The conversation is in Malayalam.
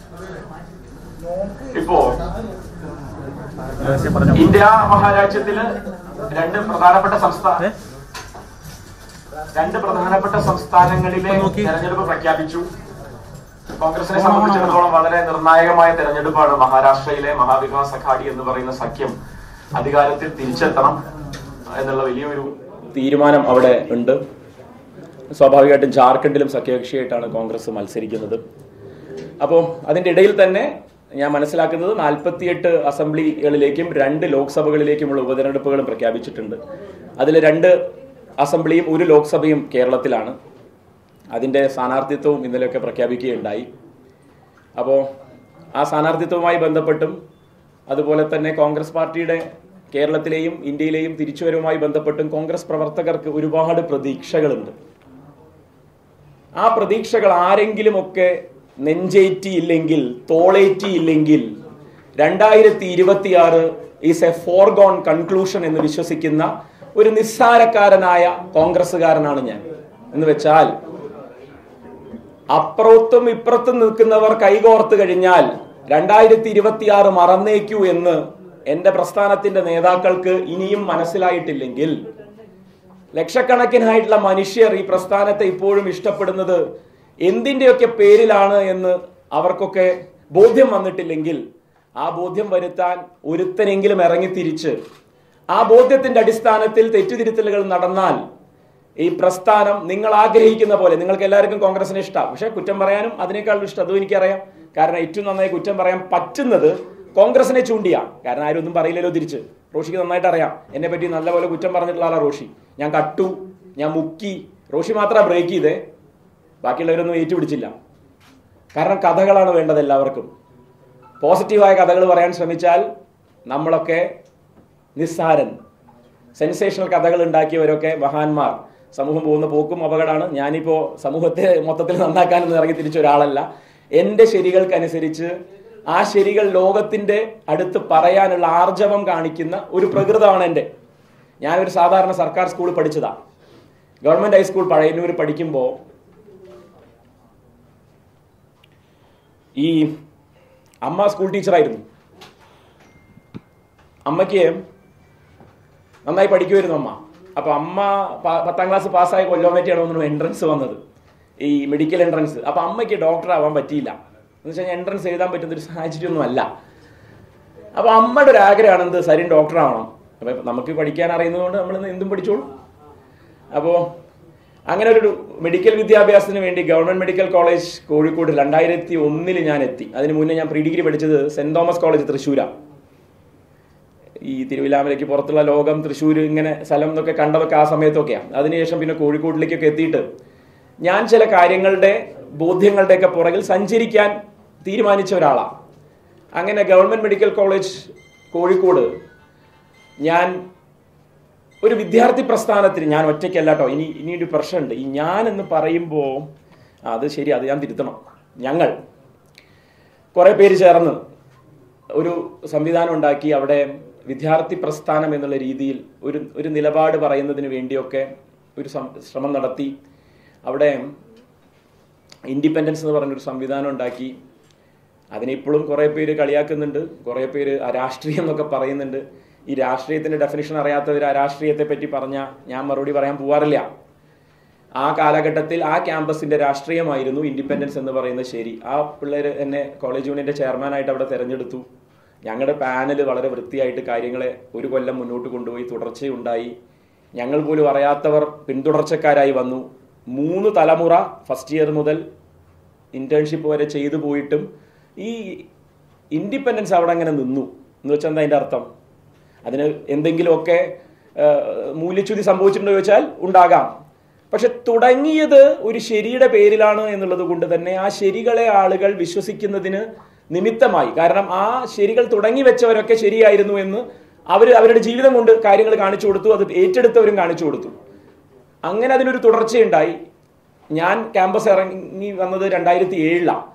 ഇപ്പോ ഇന്ത്യ മഹാരാജ്യത്തില് രണ്ട് പ്രധാനപ്പെട്ട സംസ്ഥാന രണ്ട് പ്രധാനപ്പെട്ട സംസ്ഥാനങ്ങളിലെ തെരഞ്ഞെടുപ്പ് പ്രഖ്യാപിച്ചു കോൺഗ്രസിനെ സംബന്ധിച്ചിടത്തോളം വളരെ നിർണായകമായ തെരഞ്ഞെടുപ്പാണ് മഹാരാഷ്ട്രയിലെ മഹാവികാസ് അഘാടി എന്ന് പറയുന്ന സഖ്യം അധികാരത്തിൽ തിരിച്ചെത്തണം എന്നുള്ള വലിയൊരു തീരുമാനം അവിടെ ഉണ്ട് സ്വാഭാവികമായിട്ടും ജാർഖണ്ഡിലും സഖ്യകക്ഷിയായിട്ടാണ് കോൺഗ്രസ് മത്സരിക്കുന്നത് അപ്പോൾ അതിൻ്റെ ഇടയിൽ തന്നെ ഞാൻ മനസ്സിലാക്കുന്നത് നാൽപ്പത്തിയെട്ട് അസംബ്ലികളിലേക്കും രണ്ട് ലോക്സഭകളിലേക്കുമുള്ള ഉപതെരഞ്ഞെടുപ്പുകളും പ്രഖ്യാപിച്ചിട്ടുണ്ട് അതിൽ രണ്ട് അസംബ്ലിയും ഒരു ലോക്സഭയും കേരളത്തിലാണ് അതിൻ്റെ സ്ഥാനാർത്ഥിത്വവും ഇന്നലെയൊക്കെ പ്രഖ്യാപിക്കുകയുണ്ടായി അപ്പോൾ ആ സ്ഥാനാർത്ഥിത്വവുമായി ബന്ധപ്പെട്ടും അതുപോലെ തന്നെ കോൺഗ്രസ് പാർട്ടിയുടെ കേരളത്തിലെയും ഇന്ത്യയിലെയും തിരിച്ചുവരവുമായി ബന്ധപ്പെട്ടും കോൺഗ്രസ് പ്രവർത്തകർക്ക് ഒരുപാട് പ്രതീക്ഷകളുണ്ട് ആ പ്രതീക്ഷകൾ ആരെങ്കിലുമൊക്കെ നെഞ്ചേറ്റിയില്ലെങ്കിൽ തോളേറ്റിയില്ലെങ്കിൽ രണ്ടായിരത്തി ഇരുപത്തിയാറ് ഈസ് എ ഫോർഗോൺ കൺക്ലൂഷൻ എന്ന് വിശ്വസിക്കുന്ന ഒരു നിസ്സാരക്കാരനായ കോൺഗ്രസ്സുകാരനാണ് ഞാൻ എന്ന് വെച്ചാൽ അപ്പുറത്തും ഇപ്പുറത്തും നിൽക്കുന്നവർ കൈകോർത്ത് കഴിഞ്ഞാൽ രണ്ടായിരത്തി ഇരുപത്തിയാറ് മറന്നേക്കൂ എന്ന് എന്റെ പ്രസ്ഥാനത്തിന്റെ നേതാക്കൾക്ക് ഇനിയും മനസ്സിലായിട്ടില്ലെങ്കിൽ ലക്ഷക്കണക്കിനായിട്ടുള്ള മനുഷ്യർ ഈ പ്രസ്ഥാനത്തെ ഇപ്പോഴും ഇഷ്ടപ്പെടുന്നത് എന്തിന്റെയൊക്കെ പേരിലാണ് എന്ന് അവർക്കൊക്കെ ബോധ്യം വന്നിട്ടില്ലെങ്കിൽ ആ ബോധ്യം വരുത്താൻ ഒരുത്തനെങ്കിലും ഇറങ്ങി തിരിച്ച് ആ ബോധ്യത്തിന്റെ അടിസ്ഥാനത്തിൽ തെറ്റുതിരുത്തലുകൾ നടന്നാൽ ഈ പ്രസ്ഥാനം നിങ്ങൾ ആഗ്രഹിക്കുന്ന പോലെ നിങ്ങൾക്ക് എല്ലാവർക്കും കോൺഗ്രസിനെ ഇഷ്ടമാണ് പക്ഷെ കുറ്റം പറയാനും അതിനേക്കാളും ഇഷ്ടം അതും എനിക്കറിയാം കാരണം ഏറ്റവും നന്നായി കുറ്റം പറയാൻ പറ്റുന്നത് കോൺഗ്രസിനെ ചൂണ്ടിയാണ് കാരണം ആരും ഒന്നും പറയില്ലല്ലോ തിരിച്ച് റോഷിക്ക് നന്നായിട്ട് അറിയാം എന്നെ പറ്റി നല്ലപോലെ കുറ്റം പറഞ്ഞിട്ടുള്ള ആളാണ് റോഷി ഞാൻ കട്ടു ഞാൻ മുക്കി റോഷി മാത്രമാണ് ബ്രേക്ക് ചെയ്തേ ബാക്കിയുള്ളവരൊന്നും ഏറ്റുപിടിച്ചില്ല കാരണം കഥകളാണ് വേണ്ടത് എല്ലാവർക്കും പോസിറ്റീവായ കഥകൾ പറയാൻ ശ്രമിച്ചാൽ നമ്മളൊക്കെ നിസ്സാരൻ സെൻസേഷണൽ കഥകൾ ഉണ്ടാക്കിയവരൊക്കെ മഹാന്മാർ സമൂഹം പോകുന്ന പോക്കും അപകടമാണ് ഞാനിപ്പോൾ സമൂഹത്തെ മൊത്തത്തിൽ നന്നാക്കാനൊന്നും ഇറങ്ങി തിരിച്ച ഒരാളല്ല എൻ്റെ ശരികൾക്കനുസരിച്ച് ആ ശരികൾ ലോകത്തിൻ്റെ അടുത്ത് പറയാനുള്ള ആർജവം കാണിക്കുന്ന ഒരു പ്രകൃതമാണ് എൻ്റെ ഞാനൊരു സാധാരണ സർക്കാർ സ്കൂളിൽ പഠിച്ചതാ ഗവൺമെൻറ് ഹൈസ്കൂൾ പഴയന്നൂർ പഠിക്കുമ്പോൾ ഈ അമ്മ സ്കൂൾ ടീച്ചറായിരുന്നു അമ്മയ്ക്ക് നന്നായി പഠിക്കുമായിരുന്നു അമ്മ അപ്പൊ അമ്മ പ- പത്താം ക്ലാസ് പാസ്സായ കൊല്ലോമേറ്റിയാണ് തോന്നുന്നു എൻട്രൻസ് വന്നത് ഈ മെഡിക്കൽ എൻട്രൻസ് അപ്പൊ അമ്മയ്ക്ക് ഡോക്ടർ ആവാൻ പറ്റിയില്ല എന്ന് വെച്ചാൽ എൻട്രൻസ് എഴുതാൻ പറ്റുന്ന ഒരു സാഹചര്യമൊന്നും അല്ല അപ്പൊ അമ്മയുടെ ഒരു ആഗ്രഹമാണ് എന്ത് സരിൻ ഡോക്ടർ ആവണം അപ്പൊ നമുക്ക് പഠിക്കാൻ അറിയുന്നതുകൊണ്ട് നമ്മൾ എന്തും പഠിച്ചോളും അപ്പോൾ അങ്ങനെ ഒരു മെഡിക്കൽ വിദ്യാഭ്യാസത്തിന് വേണ്ടി ഗവൺമെന്റ് മെഡിക്കൽ കോളേജ് കോഴിക്കോട് രണ്ടായിരത്തി ഒന്നിൽ ഞാൻ എത്തി അതിന് മുന്നേ ഞാൻ പ്രീ ഡിഗ്രി പഠിച്ചത് സെന്റ് തോമസ് കോളേജ് തൃശ്ശൂരാണ് ഈ തിരുവിലാമലയ്ക്ക് പുറത്തുള്ള ലോകം തൃശ്ശൂർ ഇങ്ങനെ സ്ഥലം എന്നൊക്കെ കണ്ടതൊക്കെ ആ സമയത്തൊക്കെയാണ് അതിനുശേഷം പിന്നെ കോഴിക്കോട്ടിലേക്കൊക്കെ എത്തിയിട്ട് ഞാൻ ചില കാര്യങ്ങളുടെ ബോധ്യങ്ങളുടെയൊക്കെ പുറകിൽ സഞ്ചരിക്കാൻ തീരുമാനിച്ച ഒരാളാണ് അങ്ങനെ ഗവൺമെന്റ് മെഡിക്കൽ കോളേജ് കോഴിക്കോട് ഞാൻ ഒരു വിദ്യാർത്ഥി പ്രസ്ഥാനത്തിന് ഞാൻ ഒറ്റയ്ക്കല്ല കേട്ടോ ഇനി ഇനി ഒരു പ്രശ്നമുണ്ട് ഈ ഞാൻ എന്ന് പറയുമ്പോൾ അത് ശരി അത് ഞാൻ തിരുത്തണം ഞങ്ങൾ കുറെ പേര് ചേർന്ന് ഒരു സംവിധാനം ഉണ്ടാക്കി അവിടെ വിദ്യാർത്ഥി പ്രസ്ഥാനം എന്നുള്ള രീതിയിൽ ഒരു ഒരു നിലപാട് പറയുന്നതിന് വേണ്ടിയൊക്കെ ഒരു സം- ശ്രമം നടത്തി അവിടെ ഇൻഡിപെൻഡൻസ് എന്ന് പറഞ്ഞൊരു സംവിധാനം ഉണ്ടാക്കി അതിനെ ഇപ്പോഴും കുറേ പേര് കളിയാക്കുന്നുണ്ട് കുറേ പേര് അരാഷ്ട്രീയം എന്നൊക്കെ പറയുന്നുണ്ട് ഈ രാഷ്ട്രീയത്തിന്റെ ഡെഫിനിഷൻ അറിയാത്തവർ ആ രാഷ്ട്രീയത്തെ പറ്റി പറഞ്ഞാൽ ഞാൻ മറുപടി പറയാൻ പോവാറില്ല ആ കാലഘട്ടത്തിൽ ആ ക്യാമ്പസിന്റെ രാഷ്ട്രീയമായിരുന്നു ഇൻഡിപെൻഡൻസ് എന്ന് പറയുന്നത് ശരി ആ പിള്ളേർ എന്നെ കോളേജ് യൂണിയന്റെ ചെയർമാനായിട്ട് അവിടെ തെരഞ്ഞെടുത്തു ഞങ്ങളുടെ പാനൽ വളരെ വൃത്തിയായിട്ട് കാര്യങ്ങളെ ഒരു കൊല്ലം മുന്നോട്ട് കൊണ്ടുപോയി തുടർച്ചയുണ്ടായി ഞങ്ങൾ പോലും അറിയാത്തവർ പിന്തുടർച്ചക്കാരായി വന്നു മൂന്ന് തലമുറ ഫസ്റ്റ് ഇയർ മുതൽ ഇന്റേൺഷിപ്പ് വരെ ചെയ്തു പോയിട്ടും ഈ ഇൻഡിപെൻഡൻസ് അവിടെ അങ്ങനെ നിന്നു എന്ന് വെച്ചാൽ എന്താ അതിന്റെ അർത്ഥം അതിന് എന്തെങ്കിലുമൊക്കെ ആ, മൂല്യച്യുതി സംഭവിച്ചിട്ടുണ്ടോ ചോദിച്ചാൽ ഉണ്ടാകാം പക്ഷെ തുടങ്ങിയത് ഒരു ശരിയുടെ പേരിലാണ് എന്നുള്ളത് കൊണ്ട് തന്നെ ആ ശരികളെ ആളുകൾ വിശ്വസിക്കുന്നതിന് നിമിത്തമായി കാരണം ആ ശരികൾ തുടങ്ങി വെച്ചവരൊക്കെ ശരിയായിരുന്നു എന്ന് അവർ അവരുടെ ജീവിതം കൊണ്ട് കാര്യങ്ങൾ കാണിച്ചു കൊടുത്തു അത് ഏറ്റെടുത്തവരും കാണിച്ചു കൊടുത്തു അങ്ങനെ അതിനൊരു തുടർച്ചയുണ്ടായി ഞാൻ ക്യാമ്പസ് ഇറങ്ങി വന്നത് രണ്ടായിരത്തി ഏഴിലാണ്